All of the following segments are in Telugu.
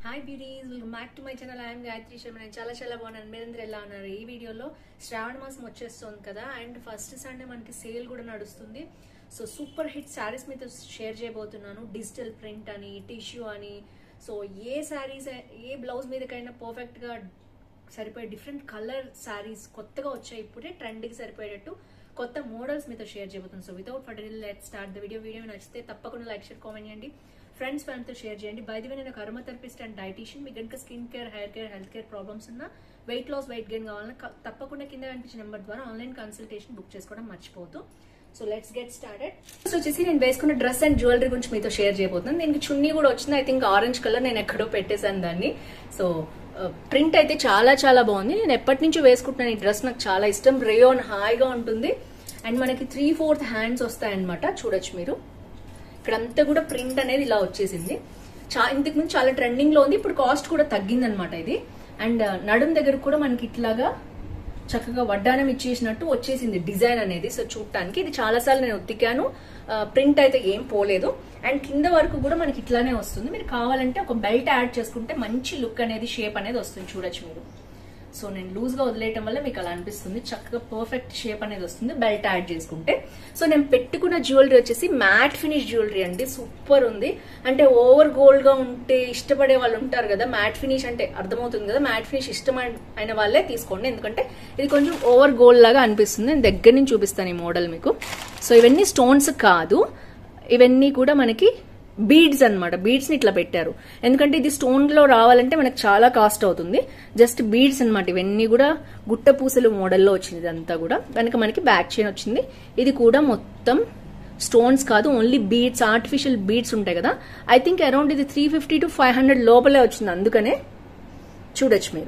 hi beauties welcome back to my channel I'm Gayathri Sharma నేను చాలా చాలా బాగున్నాను మీరందరూ ఎలా ఉన్నారు ఈ వీడియోలో శ్రావణ మాసం వచ్చేస్తుంది కదా అండ్ ఫస్ట్ సండే మనకి సేల్ కూడా నడుస్తుంది సో సూపర్ హిట్ శారీస్ మీతో షేర్ చేయబోతున్నాను డిజిటల్ ప్రింట్ అని టిష్యూ అని సో ఏ శారీస్ ఏ బ్లౌజ్ మీదకైనా పర్ఫెక్ట్గా సరిపోయే డిఫరెంట్ కలర్ శారీస్ కొత్తగా వచ్చాయి ఇప్పుడే ట్రెండ్కి సరిపోయేటట్టు కొత్త మోడల్స్ మీతో షేర్ చేయబోతున్నాను so without further let start the video video నచ్చితే తప్పకుండా లైక్ షేర్ కామెంట్ చేయండి ఫ్రెండ్స్ ఫ్యాన్తో షేర్ చేయండి బై ది వే నేను కర్మ థెరపిస్ట్ అండ్ డైటీషియన్ మీకు కనుక skin care hair care health care problems ఉన్నా వెయిట్ లాస్ వెయిట్ గెయిన్ కావాలన్నా క- తప్పకుండా కింద కనిపించిన నెంబర్ ద్వారా ఆన్లైన్ కన్సల్టేషన్ బుక్ చేసుకోవడం మర్చిపోతూ so let's get started so వచ్చేసి నేను వేసుకున్న డ్రెస్ అండ్ జ్యువెలరీ గురించి మీతో షేర్ చేయబోతున్నాను దీనికి చున్నీ కూడా వచ్చింది ఐ థింక్ ఆరెంజ్ కలర్ నేను ఎక్కడో పెట్టేశాను దాన్ని సో ప్రింట్ అయితే చాలా చాలా బాగుంది నేను ఎప్పటి నుంచో వేసుకుంటున్నాను ఈ డ్రెస్ నాకు చాలా ఇష్టం రేయోన్ హాయిగా ఉంటుంది అండ్ మనకి త్రీ ఫోర్త్ హ్యాండ్స్ వస్తాయన్నమాట చూడొచ్చు మీరు ఇక్కడంతా కూడా ప్రింట్ అనేది ఇలా వచ్చేసింది చా ఇంతకు ముందు చాలా ట్రెండింగ్ లో ఉంది ఇప్పుడు కాస్ట్ కూడా తగ్గింది అనమాట ఇది అండ్ నడుం దగ్గర కూడా మనకి ఇట్లాగా చక్కగా వడ్డానం ఇచ్చేసినట్టు వచ్చేసింది డిజైన్ అనేది సో చూడటానికి ఇది చాలాసార్లు నేను ఉతికాను ప్రింట్ అయితే ఏం పోలేదు అండ్ కింద వరకు కూడా మనకి ఇట్లానే వస్తుంది మీరు కావాలంటే ఒక బెల్ట్ యాడ్ చేసుకుంటే మంచి లుక్ అనేది షేప్ అనేది వస్తుంది చూడొచ్చు మీరు సో నేను లూజ్ గా వదిలేయటం వల్ల మీకు అలా అనిపిస్తుంది చక్కగా పర్ఫెక్ట్ షేప్ అనేది వస్తుంది బెల్ట్ యాడ్ చేసుకుంటే సో నేను పెట్టుకున్న జ్యువెలరీ వచ్చేసి మ్యాట్ ఫినిష్ జ్యువెలరీ అండి సూపర్ ఉంది అంటే ఓవర్ గోల్డ్ గా ఉంటే ఇష్టపడే వాళ్ళు ఉంటారు కదా మ్యాట్ ఫినిష్ అంటే అర్థమవుతుంది కదా మ్యాట్ ఫినిష్ ఇష్టం అయిన వాళ్ళే తీసుకోండి ఎందుకంటే ఇది కొంచెం ఓవర్ గోల్డ్ లాగా అనిపిస్తుంది నేను దగ్గర నుంచి చూపిస్తాను ఈ మోడల్ మీకు సో ఇవన్నీ స్టోన్స్ కాదు ఇవన్నీ కూడా మనకి బీడ్స్ అనమాట బీడ్స్ ని ఇట్లా పెట్టారు ఎందుకంటే ఇది స్టోన్ లో రావాలంటే మనకు చాలా కాస్ట్ అవుతుంది జస్ట్ బీడ్స్ అన్నమాట ఇవన్నీ కూడా గుట్ట పూసలు మోడల్లో వచ్చింది ఇదంతా కూడా వెనక మనకి బ్యాక్ చైన్ వచ్చింది ఇది కూడా మొత్తం స్టోన్స్ కాదు ఓన్లీ బీడ్స్ ఆర్టిఫిషియల్ బీడ్స్ ఉంటాయి కదా ఐ థింక్ అరౌండ్ ఇది three fifty to five hundred లోపలే వచ్చింది అందుకనే చూడొచ్చు మీరు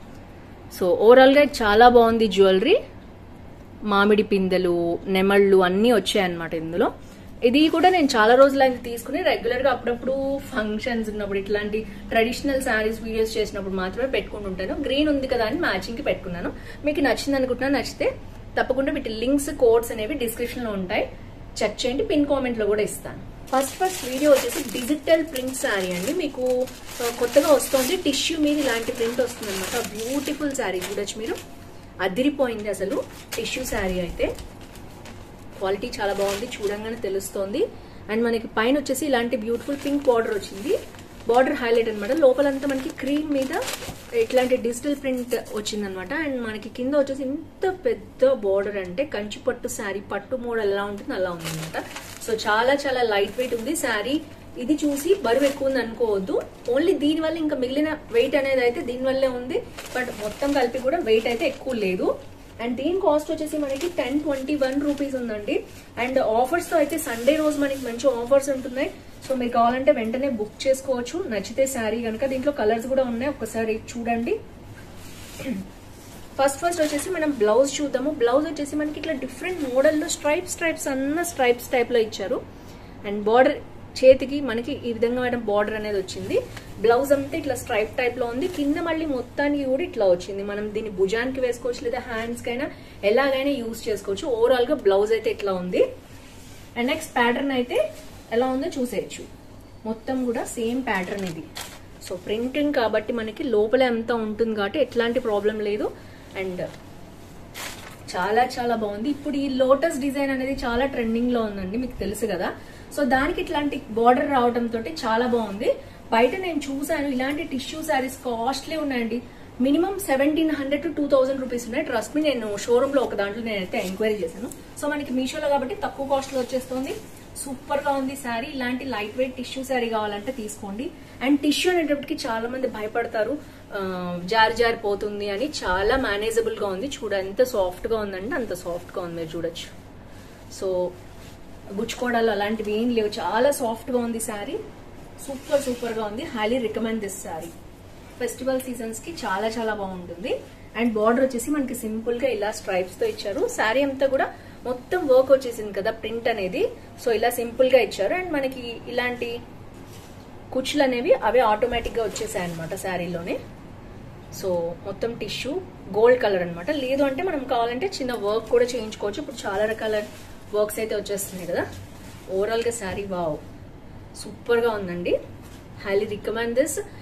సో ఓవరాల్ గా చాలా బాగుంది జ్యువెలరీ మామిడి పిందెలు నెమళ్ళు అన్నీ వచ్చాయన్నమాట ఇందులో ఇది కూడా నేను చాలా రోజులు అయింది తీసుకుని రెగ్యులర్ గా అప్పుడప్పుడు ఫంక్షన్స్ ఉన్నప్పుడు ఇట్లాంటి ట్రెడిషనల్ శారీస్ వీడియోస్ చేసినప్పుడు మాత్రమే పెట్టుకుంటుంటాను గ్రీన్ ఉంది కదా అని మ్యాచింగ్ కి పెట్టుకున్నాను మీకు నచ్చింది అనుకుంటున్నా నచ్చితే తప్పకుండా వీటి లింక్స్ కోడ్స్ అనేవి డిస్క్రిప్షన్ లో ఉంటాయి చెక్ చేయండి పిన్ కామెంట్ లో కూడా ఇస్తాను ఫస్ట్ ఫస్ట్ వీడియో వచ్చేసి డిజిటల్ ప్రింట్ శారీ అండి మీకు ఆ, కొత్తగా వస్తుంది టిష్యూ మీద ఇలాంటి ప్రింట్ వస్తుంది అనమాట బ్యూటిఫుల్ శారీ చూడొచ్చు మీరు అదిరిపోయింది అసలు టిష్యూ శారీ అయితే క్వాలిటీ చాలా బాగుంది చూడంగానే తెలుస్తోంది అండ్ మనకి పైన వచ్చేసి ఇలాంటి బ్యూటిఫుల్ పింక్ బార్డర్ వచ్చింది బార్డర్ హైలైట్ అనమాట లోపలంతా మనకి క్రీమ్ మీద ఇట్లాంటి డిజిటల్ ప్రింట్ వచ్చిందనమాట అండ్ మనకి కింద వచ్చేసి ఇంత పెద్ద బార్డర్ అంటే కంచి పట్టు శారీ పట్టు మోడల్ ఎలా ఉంటుంది అలా ఉంది అనమాట సో చాలా చాలా లైట్ వెయిట్ ఉంది శారీ ఇది చూసి బరువు ఎక్కువ ఉంది అనుకోవద్దు ఓన్లీ దీని వల్ల ఇంకా మిగిలిన వెయిట్ అనేది అయితే దీని వల్లే ఉంది బట్ మొత్తం కలిపి కూడా వెయిట్ అయితే ఎక్కువ లేదు అండ్ దీని కాస్ట్ వచ్చేసి మనకి టెన్ ట్వంటీ వన్ రూపీస్ ఉందండి అండ్ ఆఫర్స్ తో అయితే సండే రోజు మనకి మంచి ఆఫర్స్ ఉంటున్నాయి సో మీరు కావాలంటే వెంటనే బుక్ చేసుకోవచ్చు నచ్చితే శారీ కనుక దీంట్లో కలర్స్ కూడా ఉన్నాయి ఒకసారి చూడండి ఫస్ట్ ఫస్ట్ వచ్చేసి మనం బ్లౌజ్ చూద్దాము బ్లౌజ్ వచ్చేసి మనకి ఇట్లా డిఫరెంట్ మోడల్లో స్ట్రైప్స్ స్ట్రైప్స్ అన్న స్ట్రైప్స్ టైప్ లో ఇచ్చారు అండ్ బార్డర్ చేతికి మనకి ఈ విధంగా మేడం బార్డర్ అనేది వచ్చింది బ్లౌజ్ అంతా ఇట్లా స్ట్రైప్ టైప్ లో ఉంది కింద మళ్ళీ మొత్తానికి కూడా ఇట్లా వచ్చింది మనం దీన్ని భుజానికి వేసుకోవచ్చు లేదా హ్యాండ్స్ కైనా ఎలాగైనా యూజ్ చేసుకోవచ్చు ఓవరాల్ గా బ్లౌజ్ అయితే ఇట్లా ఉంది అండ్ నెక్స్ట్ ప్యాటర్న్ అయితే ఎలా ఉందో చూసేయచ్చు మొత్తం కూడా సేమ్ ప్యాటర్న్ ఇది సో ప్రింటింగ్ కాబట్టి మనకి లోపలే అంతా ఉంటుంది కాబట్టి ఎట్లాంటి ప్రాబ్లం లేదు అండ్ చాలా చాలా బాగుంది ఇప్పుడు ఈ లోటస్ డిజైన్ అనేది చాలా ట్రెండింగ్ లో ఉందండి మీకు తెలుసు కదా సో దానికి ఇట్లాంటి బార్డర్ రావడం తోటి చాలా బాగుంది బయట నేను చూసాను ఇలాంటి టిష్యూ శారీస్ కాస్ట్లీ ఉన్నాయండి minimum seventeen hundred to two thousand rupees ఉన్నాయి ట్రస్ట్ మీ నేను షోరూమ్ లో ఒక దాంట్లో నేనైతే ఎంక్వైరీ చేశాను సో మనకి మీషోలో కాబట్టి తక్కువ కాస్ట్ లో వచ్చేస్తుంది సూపర్ గా ఉంది శారీ ఇలాంటి లైట్ వెయిట్ టిష్యూ శారీ కావాలంటే తీసుకోండి అండ్ టిష్యూ అనేటప్పటికి చాలా మంది భయపడతారు ఆ, జారి జారి పోతుంది అని చాలా మేనేజబుల్ గా ఉంది చూడ ఎంత సాఫ్ట్ గా ఉందంటే అంత సాఫ్ట్ గా ఉంది మీరు చూడొచ్చు సో గుచ్చుకోవడాలు అలాంటివి ఏం లేవు చాలా సాఫ్ట్ గా ఉంది శారీ సూపర్ సూపర్ గా ఉంది highly recommend this saree festival seasons కి చాలా చాలా బాగుంటుంది అండ్ బార్డర్ వచ్చేసి మనకి సింపుల్ గా ఇలా స్ట్రైప్స్ తో ఇచ్చారు శారీ అంతా కూడా మొత్తం వర్క్ వచ్చేసింది కదా ప్రింట్ అనేది సో ఇలా సింపుల్ గా ఇచ్చారు అండ్ మనకి ఇలాంటి కుచ్చులు అనేవి అవే ఆటోమేటిక్ గా వచ్చేసాయి అనమాట శారీలోనే సో మొత్తం టిష్యూ గోల్డ్ కలర్ అన్నమాట లేదు అంటే మనం కావాలంటే చిన్న వర్క్ కూడా చేయించుకోవచ్చు ఇప్పుడు చాలా రకాల వర్క్స్ అయితే వచ్చేస్తున్నాయి కదా ఓవరాల్ గా శారీ వావ్ సూపర్ గా ఉందండి హైలీ రికమెండ్ దిస్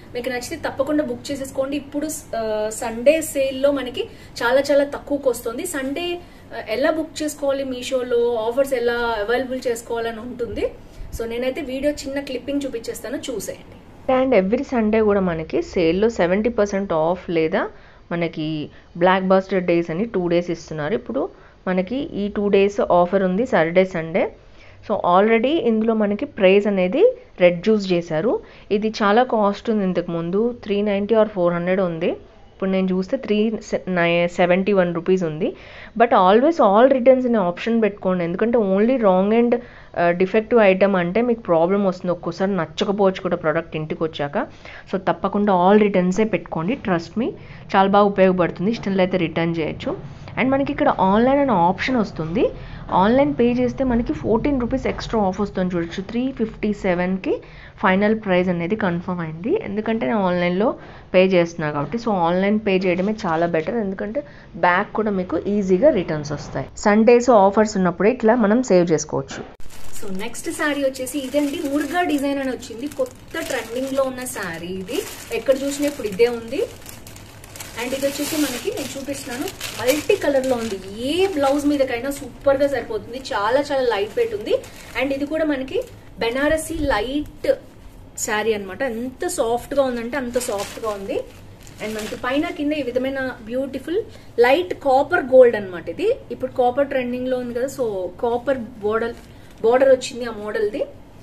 మీకు నచ్చితే తప్పకుండా బుక్ చేసేసుకోండి ఇప్పుడు సండే సేల్లో మనకి చాలా చాలా తక్కువకి వస్తుంది సండే ఎలా బుక్ చేసుకోవాలి మీషోలో ఆఫర్స్ ఎలా అవైలబుల్ చేసుకోవాలని ఉంటుంది సో నేనైతే వీడియో చిన్న క్లిప్పింగ్ చూపించేస్తాను చూసేయండి అండ్ ఎవ్రీ సండే కూడా మనకి సేల్లో సెవెంటీ పర్సెంట్ ఆఫ్ లేదా మనకి బ్లాక్ బస్టర్ డేస్ అని టూ డేస్ ఇస్తున్నారు ఇప్పుడు మనకి ఈ టూ డేస్ ఆఫర్ ఉంది సాటర్డే సండే సో ఆల్రెడీ ఇందులో మనకి ప్రైస్ అనేది రెడ్యూస్ చేశారు ఇది చాలా కాస్ట్ ఉంది ఇంతకు ముందు three ninety or four hundred ఉంది ఇప్పుడు నేను చూస్తే త్రీ సెవెంటీ వన్ రూపీస్ ఉంది బట్ ఆల్వేస్ ఆల్ రిటర్న్స్ అనే ఆప్షన్ పెట్టుకోండి ఎందుకంటే only wrong and defective item అంటే మీకు ప్రాబ్లం వస్తుంది ఒక్కోసారి నచ్చకపోవచ్చు కూడా ప్రోడక్ట్ ఇంటికి వచ్చాక సో తప్పకుండా ఆల్ రిటర్న్సే పెట్టుకోండి ట్రస్ట్ మీ చాలా బాగా ఉపయోగపడుతుంది ఇష్టం అయితే రిటర్న్ చేయొచ్చు అండ్ మనకి ఇక్కడ ఆన్లైన్ అనే ఆప్షన్ వస్తుంది ఆన్లైన్ పే చేస్తే మనకి ఫోర్టీన్ రూపీస్ ఎక్స్ట్రా ఆఫ్ వస్తుంది చూడొచ్చు త్రీ ఫిఫ్టీ సెవెన్కి ఫైనల్ ప్రైస్ అనేది కన్ఫర్మ్ అయింది ఎందుకంటే నేను ఆన్లైన్లో పే చేస్తున్నా కాబట్టి సో ఆన్లైన్ పే చేయడమే చాలా బెటర్ ఎందుకంటే బ్యాక్ కూడా మీకు ఈజీగా రిటర్న్స్ వస్తాయి సండేస్ ఆఫర్స్ ఉన్నప్పుడే ఇట్లా మనం సేవ్ చేసుకోవచ్చు సో నెక్స్ట్ శారీ వచ్చేసి ఇదండి మురుగా డిజైన్ అని వచ్చింది కొత్త ట్రెండింగ్ లో ఉన్న శారీ ఇది ఎక్కడ చూసినా ఇప్పుడు ఇదే ఉంది అండ్ ఇది వచ్చేసి మనకి నేను చూపిస్తున్నాను మల్టీ కలర్ లో ఉంది ఏ బ్లౌజ్ మీదకైనా సూపర్ గా సరిపోతుంది చాలా చాలా లైట్ వెయిట్ ఉంది అండ్ ఇది కూడా మనకి బెనారసి లైట్ శారీ అనమాట ఎంత సాఫ్ట్ గా ఉందంటే అంత సాఫ్ట్ గా ఉంది అండ్ మనకి పైన కింద ఈ విధమైన బ్యూటిఫుల్ లైట్ కాపర్ గోల్డ్ అనమాట ఇది ఇప్పుడు కాపర్ ట్రెండింగ్ లో ఉంది కదా సో కాపర్ బోర్డర్ బోర్డర్ వచ్చింది ఆ మోడల్ది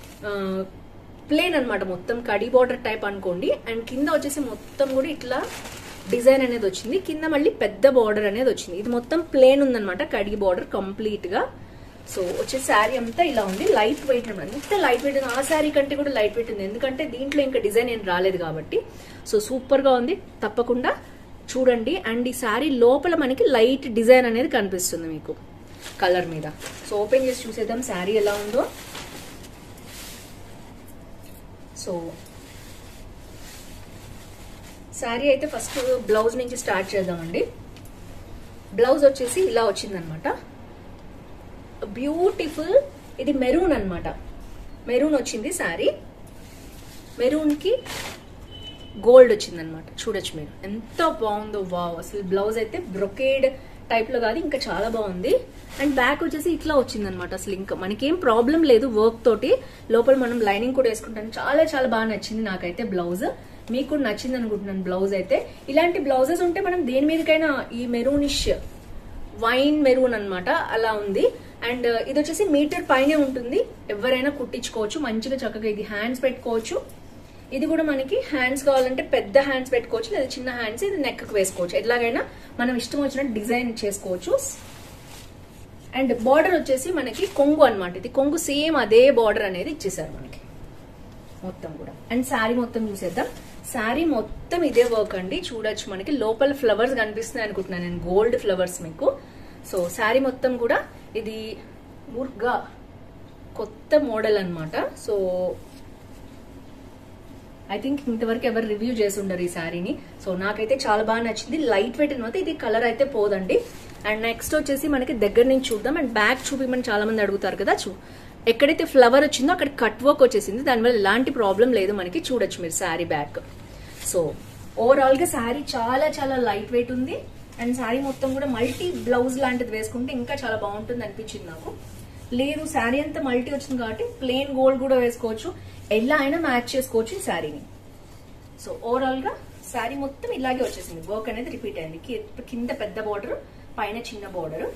ప్లేన్ అనమాట మొత్తం కడి బార్డర్ టైప్ అనుకోండి అండ్ కింద వచ్చేసి మొత్తం కూడా ఇట్లా డిజైన్ అనేది వచ్చింది కింద మళ్ళీ పెద్ద బార్డర్ అనేది వచ్చింది ఇది మొత్తం ప్లేన్ ఉందన్నమాట కడి బార్డర్ కంప్లీట్ గా సో వచ్చే శారీ అంతా ఇలా ఉంది లైట్ వెయిట్ అనమాట ఎంత లైట్ వెయిట్ ఉంది ఆ శారీ కంటే కూడా లైట్ వెయిట్ ఉంది ఎందుకంటే దీంట్లో ఇంకా డిజైన్ ఏం రాలేదు కాబట్టి సో సూపర్ గా ఉంది తప్పకుండా చూడండి అండ్ ఈ శారీ లోపల మనకి లైట్ డిజైన్ అనేది కనిపిస్తుంది మీకు కలర్ మీద సో ఓపెన్ చేసి చూసేద్దాం శారీ ఎలా ఉందో సో శారీ అయితే ఫస్ట్ బ్లౌజ్ నుంచి స్టార్ట్ చేద్దామండి బ్లౌజ్ వచ్చేసి ఇలా వచ్చిందనమాట బ్యూటిఫుల్ ఇది మెరూన్ అనమాట మెరూన్ వచ్చింది శారీ మెరూన్కి గోల్డ్ వచ్చిందనమాట చూడొచ్చు మీరు ఎంత బాగుందో వావ్ అసలు బ్లౌజ్ అయితే బ్రొకేడ్ టైప్ లో కాదు ఇంకా చాలా బాగుంది అండ్ బ్యాక్ వచ్చేసి ఇట్లా వచ్చింది అనమాట అసలు ఇంకా మనకేం ప్రాబ్లం లేదు వర్క్ తోటి లోపల మనం లైనింగ్ కూడా వేసుకుంటాం చాలా చాలా బాగా నచ్చింది నాకైతే బ్లౌజ్ మీకు కూడా నచ్చింది అనుకుంటున్నాను బ్లౌజ్ అయితే ఇలాంటి బ్లౌజెస్ ఉంటే మనం దేని మీదకైనా ఈ మెరూనిష్ వైన్ మెరూన్ అన్నమాట అలా ఉంది అండ్ ఇది వచ్చేసి మీటర్ పైనే ఉంటుంది ఎవరైనా కుట్టించుకోవచ్చు మంచిగా చక్కగా ఇది హ్యాండ్స్ పెట్టుకోవచ్చు ఇది కూడా మనకి హ్యాండ్స్ కావాలంటే పెద్ద హ్యాండ్స్ పెట్టుకోవచ్చు లేదా చిన్న హ్యాండ్స్ ఇది నెక్ వేసుకోవచ్చు ఎట్లాగైనా మనం ఇష్టం వచ్చినట్టు డిజైన్ చేసుకోవచ్చు అండ్ బార్డర్ వచ్చేసి మనకి కొంగు అన్నమాట ఇది కొంగు సేమ్ అదే బార్డర్ అనేది ఇచ్చేసారు మనకి మొత్తం కూడా అండ్ శారీ మొత్తం చూసేద్దాం శారీ మొత్తం ఇదే వర్క్ అండి చూడొచ్చు మనకి లోపల ఫ్లవర్స్ కనిపిస్తున్నాయి అనుకుంటున్నాను నేను గోల్డ్ ఫ్లవర్స్ మీకు సో శారీ మొత్తం కూడా ఇది ముర్గా కొత్త మోడల్ అన్నమాట సో ఐ థింక్ ఇంతవరకు ఎవరు రివ్యూ చేసి ఉండరు ఈ శారీని సో నాకైతే చాలా బాగా నచ్చింది లైట్ వెయిట్ అనమాట ఇది కలర్ అయితే పోదండి అండ్ నెక్స్ట్ వచ్చేసి మనకి దగ్గర నుంచి చూద్దాం అండ్ బ్యాక్ చూపిమని చాలా మంది అడుగుతారు కదా చూ ఎక్కడైతే ఫ్లవర్ వచ్చిందో అక్కడ కట్ వర్క్ వచ్చేసింది దానివల్ల ఎలాంటి ప్రాబ్లం లేదు మనకి చూడొచ్చు మీరు శారీ బ్యాక్ సో ఓవరాల్ గా శారీ చాలా చాలా లైట్ వెయిట్ ఉంది అండ్ శారీ మొత్తం కూడా మల్టీ బ్లౌజ్ లాంటిది వేసుకుంటే ఇంకా చాలా బాగుంటుంది అనిపించింది నాకు లేదు శారీ అంతా మల్టీ వచ్చింది కాబట్టి ప్లెయిన్ గోల్డ్ కూడా వేసుకోవచ్చు ఎలా అయినా మ్యాచ్ చేసుకోవచ్చు ఈ శారీని సో ఓవరాల్ గా శారీ మొత్తం ఇలాగే వచ్చేసింది వర్క్ అనేది రిపీట్ అయింది కి- కింద పెద్ద బార్డర్ పైన చిన్న బార్డర్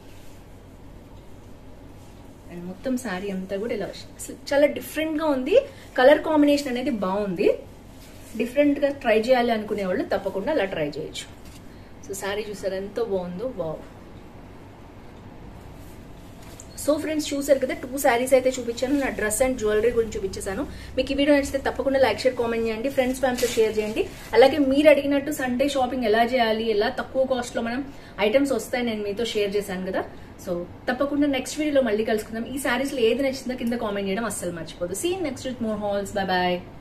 అండ్ మొత్తం శారీ అంతా కూడా ఇలా వచ్చింది అసలు చాలా డిఫరెంట్ గా ఉంది కలర్ కాంబినేషన్ అనేది బాగుంది డిఫరెంట్ గా ట్రై చేయాలి అనుకునే వాళ్ళు తప్పకుండా అలా ట్రై చేయొచ్చు సో శారీ చూసారు ఎంతో బాగుందో వావ్ సో ఫ్రెండ్స్ చూసారు కదా టూ శారీస్ అయితే చూపించాను నా డ్రెస్ అండ్ జ్యువెలరీ గురించి చూపించేశాను మీకు ఈ వీడియో నచ్చితే తప్పకుండా లైక్ షేర్ కామెంట్ చేయండి ఫ్రెండ్స్ ఫ్యామ్స్ షేర్ చేయండి అలాగే మీరు అడిగినట్టు సండే షాపింగ్ ఎలా చేయాలి ఎలా తక్కువ కాస్ట్ లో మనం ఐటమ్స్ వస్తాయి నేను మీతో షేర్ చేశాను కదా సో తప్పకుండా నెక్స్ట్ వీడియోలో మళ్ళీ కలుసుకుందాం ఈ శారీస్ లో ఏది నచ్చిందో కింద కామెంట్ చేయడం అస్సలు మర్చిపోదు see next with more hauls bye bye